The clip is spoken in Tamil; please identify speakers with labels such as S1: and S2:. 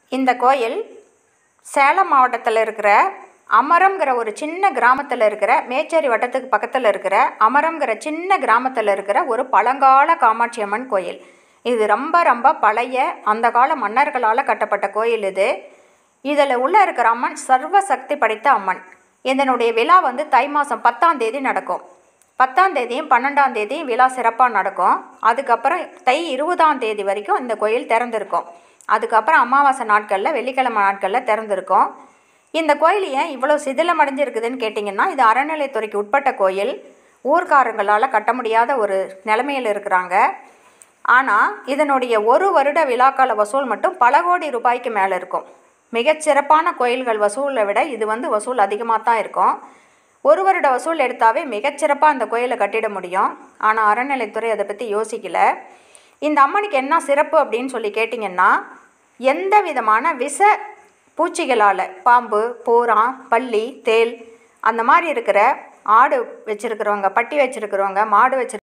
S1: இந்த கோயில் சேலம் மாவட்டத்தில் இருக்கிற அமரம்ங்கிற ஒரு சின்ன கிராமத்தில் இருக்கிற மேச்சேரி வட்டத்துக்கு பக்கத்தில் இருக்கிற அமரம்ங்கிற சின்ன கிராமத்தில் இருக்கிற ஒரு பழங்கால காமாட்சி அம்மன் கோயில் இது ரொம்ப ரொம்ப பழைய அந்த கால மன்னர்களால் கட்டப்பட்ட கோயில் இது இதில் உள்ளே இருக்கிற அம்மன் சர்வ சக்தி படைத்த அம்மன் இதனுடைய விழா வந்து தை மாதம் பத்தாம் தேதி நடக்கும் பத்தாம் தேதியும் பன்னெண்டாம் தேதியும் விழா சிறப்பாக நடக்கும் அதுக்கப்புறம் தை இருபதாம் தேதி வரைக்கும் இந்த கோயில் திறந்திருக்கும் அதுக்கப்புறம் அமாவாசை நாட்களில் வெள்ளிக்கிழமை நாட்களில் திறந்திருக்கும் இந்த கோயில் ஏன் இவ்வளோ சிதிலம் அடைஞ்சிருக்குதுன்னு கேட்டிங்கன்னா இது அறநிலைத்துறைக்கு உட்பட்ட கோயில் ஊர்க்காரங்களால் கட்ட முடியாத ஒரு நிலைமையில் இருக்கிறாங்க ஆனால் இதனுடைய ஒரு வருட விழாக்கால வசூல் மட்டும் பல கோடி ரூபாய்க்கு மேலே இருக்கும் மிகச்சிறப்பான கோயில்கள் வசூலை விட இது வந்து வசூல் அதிகமாக தான் இருக்கும் ஒரு வருட வசூல் எடுத்தாவே மிகச்சிறப்பாக அந்த கோயிலை கட்டிட முடியும் ஆனால் அறநிலைத்துறை அதை பற்றி யோசிக்கல இந்த அம்மனுக்கு என்ன சிறப்பு அப்படின்னு சொல்லி கேட்டிங்கன்னா எந்த விதமான விஷ பூச்சிகளால் பாம்பு பூரான் பல்லி தேள் அந்த மாதிரி இருக்கிற ஆடு வச்சுருக்கிறவங்க பட்டி வச்சுருக்கிறவங்க மாடு வச்சு